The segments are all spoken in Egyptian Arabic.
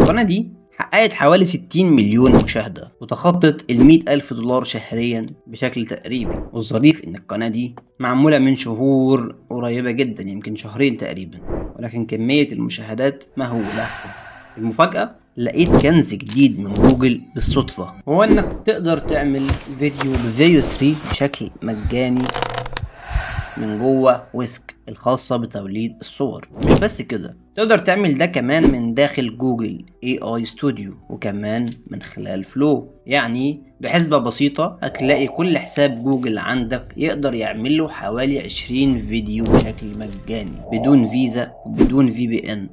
القناة دي حققت حوالي 60 مليون مشاهدة وتخطت ال 100 ألف دولار شهريا بشكل تقريبي والظريف إن القناة دي معمولة من شهور قريبة جدا يمكن شهرين تقريبا ولكن كمية المشاهدات مهولة المفاجأة لقيت كنز جديد من جوجل بالصدفة هو انك تقدر تعمل فيديو بفيديو 3 بشكل مجاني من جوه ويسك الخاصة بتوليد الصور مش بس كده تقدر تعمل ده كمان من داخل جوجل اي اي ستوديو وكمان من خلال فلو يعني بحسبة بسيطة هتلاقي كل حساب جوجل عندك يقدر يعمل له حوالي 20 فيديو بشكل مجاني بدون فيزا وبدون في بي ان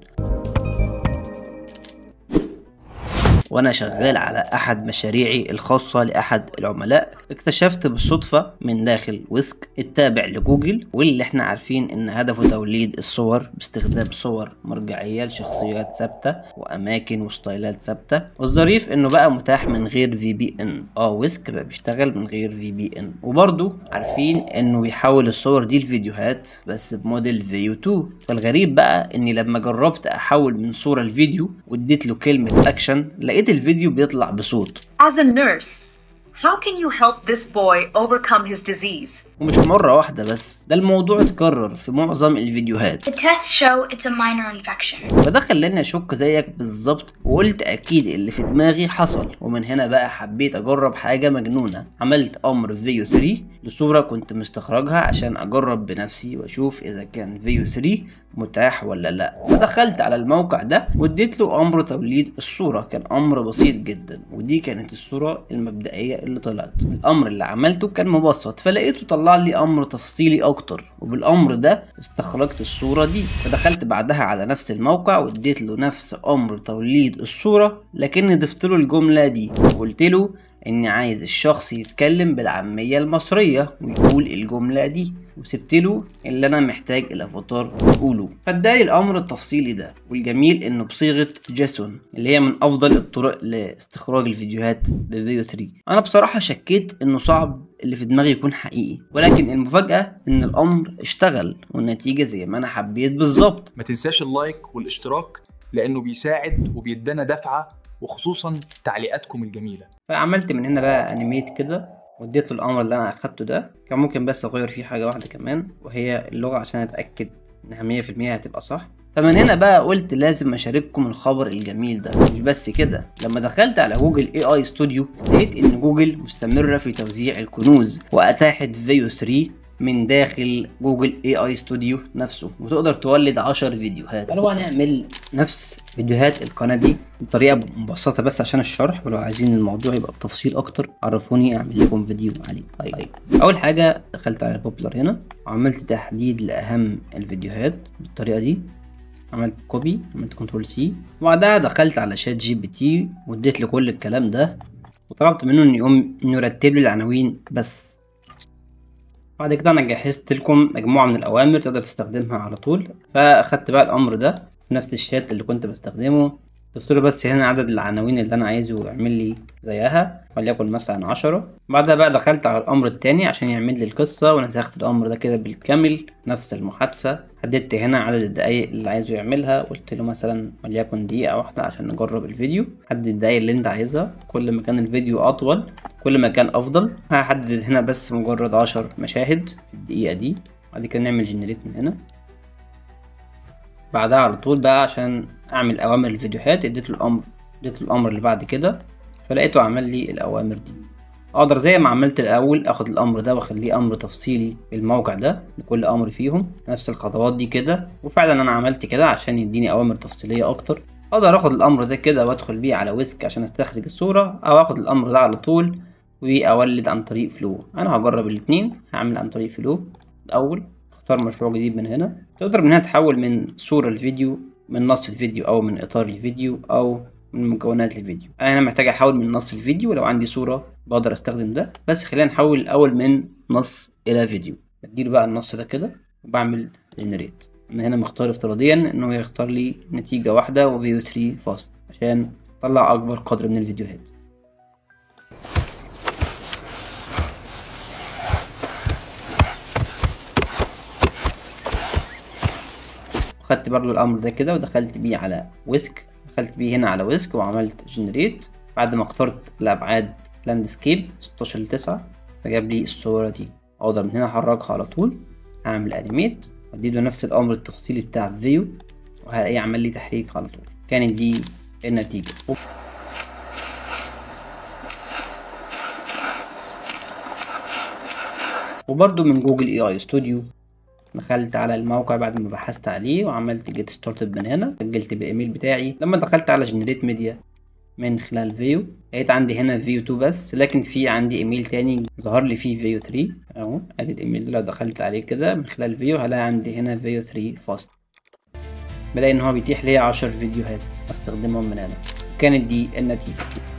وانا شغال على احد مشاريعي الخاصة لاحد العملاء اكتشفت بالصدفة من داخل ويسك التابع لجوجل واللي احنا عارفين ان هدفه توليد الصور باستخدام صور مرجعية لشخصيات ثابتة واماكن وستايلات ثابتة والظريف انه بقى متاح من غير في بي ان اه ويسك بقى بيشتغل من غير في بي ان وبرضه عارفين انه بيحول الصور دي لفيديوهات بس بموديل فيو 2 فالغريب بقى اني لما جربت احول من صورة لفيديو واديت له كلمة اكشن لقيت الفيديو بيطلع بصوت As a nurse, how can you help this boy overcome his disease? ومش مرة واحدة بس ده الموضوع اتكرر في معظم الفيديوهات The tests show it's a minor infection. فده خلاني اشك زيك بالظبط وقلت اكيد اللي في دماغي حصل ومن هنا بقى حبيت اجرب حاجة مجنونة عملت امر فيو 3 لصورة كنت مستخرجها عشان اجرب بنفسي واشوف اذا كان فيو 3 متاح ولا لا فدخلت على الموقع ده واديت له امر توليد الصورة كان امر بسيط جدا ودي كانت الصورة المبدئية اللي طلعت الامر اللي عملته كان مبسط فلقيته طلع لي امر تفصيلي اكتر وبالامر ده استخرجت الصورة دي فدخلت بعدها على نفس الموقع واديت له نفس امر توليد الصورة لكني ضفت له الجملة دي وقلت له اني عايز الشخص يتكلم بالعامية المصرية ويقول الجملة دي وسبت له اللي انا محتاج الافاتار يقوله فادالي الامر التفصيلي ده والجميل انه بصيغه جيسون اللي هي من افضل الطرق لاستخراج الفيديوهات بفيديو 3 انا بصراحه شكيت انه صعب اللي في دماغي يكون حقيقي ولكن المفاجاه ان الامر اشتغل والنتيجه زي ما انا حبيت بالظبط ما تنساش اللايك والاشتراك لانه بيساعد وبيدينا دفعه وخصوصا تعليقاتكم الجميله فعملت من هنا بقى انيميت كده واديت له الامر اللي انا اخدته ده كان ممكن بس اغير فيه حاجه واحده كمان وهي اللغه عشان اتاكد انها 100% هتبقى صح فمن هنا بقى قلت لازم اشارككم الخبر الجميل ده مش بس كده لما دخلت على جوجل اي اي ستوديو لقيت ان جوجل مستمره في توزيع الكنوز واتاحت فيو 3 من داخل جوجل اي اي ستوديو نفسه وتقدر تولد 10 فيديوهات تعالوا بقى نعمل نفس فيديوهات القناه دي بطريقه مبسطه بس عشان الشرح ولو عايزين الموضوع يبقى بتفصيل اكتر عرفوني اعمل لكم فيديو عليه طيب اول حاجه دخلت على البوبلر هنا وعملت تحديد لاهم الفيديوهات بالطريقه دي عملت كوبي عملت كنترول سي وبعدها دخلت على شات جي بي تي واديت له كل الكلام ده وطلبت منه انه يقوم انه يرتب لي العناوين بس بعد كده انا جهزت لكم مجموعه من الاوامر تقدر تستخدمها على طول فاخدت بقى الامر ده في نفس الشات اللي كنت بستخدمه ضفت له بس هنا عدد العناوين اللي انا عايزه يعمل لي زيها وليكن مثلا عشرة بعدها بقى دخلت على الامر التاني عشان يعمل لي القصة ونسخت الامر ده كده بالكامل نفس المحادثة حددت هنا عدد الدقايق اللي عايزه يعملها قلت له مثلا وليكن دقيقة واحدة عشان نجرب الفيديو حدد الدقايق اللي انت عايزها كل ما كان الفيديو اطول كل ما كان افضل هحدد هنا بس مجرد عشر مشاهد في الدقيقة دي بعد كده نعمل جنريت من هنا بعدها على طول بقى عشان اعمل اوامر الفيديوهات اديت له الامر اديت له الامر اللي بعد كده فلقيته عمل لي الاوامر دي اقدر زي ما عملت الاول اخد الامر ده واخليه امر تفصيلي بالموقع ده لكل امر فيهم نفس الخطوات دي كده وفعلا انا عملت كده عشان يديني اوامر تفصيليه اكتر اقدر اخد الامر ده كده وادخل بيه على ويسك عشان استخرج الصوره او اخد الامر ده على طول واولد عن طريق فلو انا هجرب الاتنين هعمل عن طريق فلو الاول اختار مشروع جديد من هنا تقدر من هنا تحول من صورة لفيديو من نص الفيديو او من اطار الفيديو او من مكونات الفيديو انا محتاج احول من نص الفيديو لو عندي صورة بقدر استخدم ده بس خلينا نحول الاول من نص الى فيديو بديله بقى النص ده كده وبعمل جنريت من هنا مختار افتراضيا انه يختار لي نتيجة واحدة وفيو 3 فاست عشان اطلع اكبر قدر من الفيديوهات خدت برضو الامر ده كده ودخلت بيه على ويسك دخلت بيه هنا على ويسك وعملت جنريت بعد ما اخترت الابعاد لاندسكيب 16 ل 9 فجاب لي الصورة دي اقدر من هنا احركها على طول اعمل انيميت واديله نفس الامر التفصيلي بتاع فيو وهلاقيه عمل لي تحريك على طول كانت دي النتيجة وبرضو من جوجل اي اي ستوديو دخلت على الموقع بعد ما بحثت عليه وعملت جيت ستارتد من هنا سجلت بالايميل بتاعي لما دخلت على جنريت ميديا من خلال فيو لقيت عندي هنا فيو 2 بس لكن في عندي ايميل تاني ظهر لي فيه فيو 3 اهو ادي الايميل ده لو دخلت عليه كده من خلال فيو هلاقي عندي هنا فيو 3 فاست بلاقي ان هو بيتيح لي 10 فيديوهات استخدمهم من هنا كانت دي النتيجة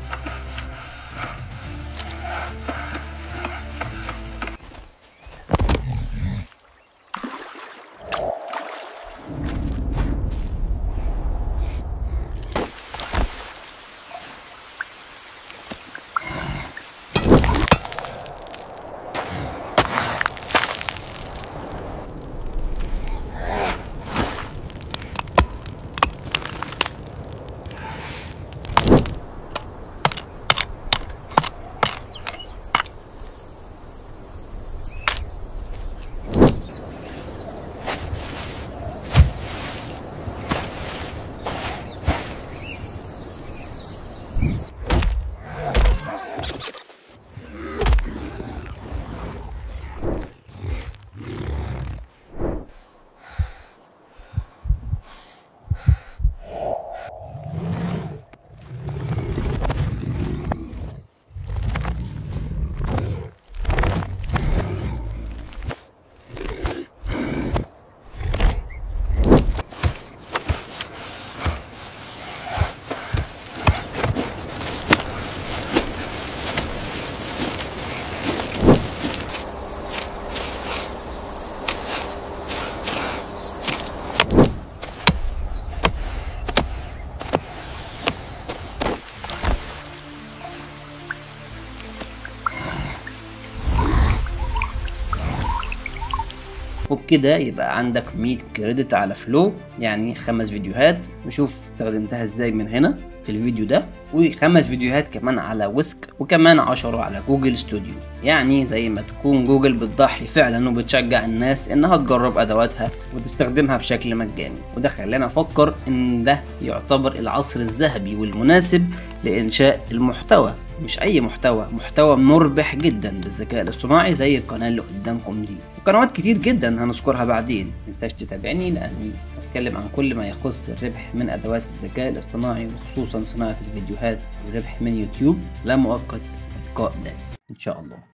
وبكده يبقى عندك 100 كريدت على فلو يعني خمس فيديوهات نشوف استخدمتها ازاي من هنا في الفيديو ده وخمس فيديوهات كمان على ويسك وكمان عشرة على جوجل ستوديو يعني زي ما تكون جوجل بتضحي فعلا وبتشجع الناس انها تجرب ادواتها وتستخدمها بشكل مجاني وده خلاني افكر ان ده يعتبر العصر الذهبي والمناسب لانشاء المحتوى مش اي محتوى محتوى مربح جدا بالذكاء الاصطناعي زي القناه اللي قدامكم دي وقنوات كتير جدا هنذكرها بعدين متنساش تتابعني لاني بتكلم عن كل ما يخص الربح من ادوات الذكاء الاصطناعي وخصوصا صناعه الفيديوهات والربح من يوتيوب لا مؤقت اللقاء ده ان شاء الله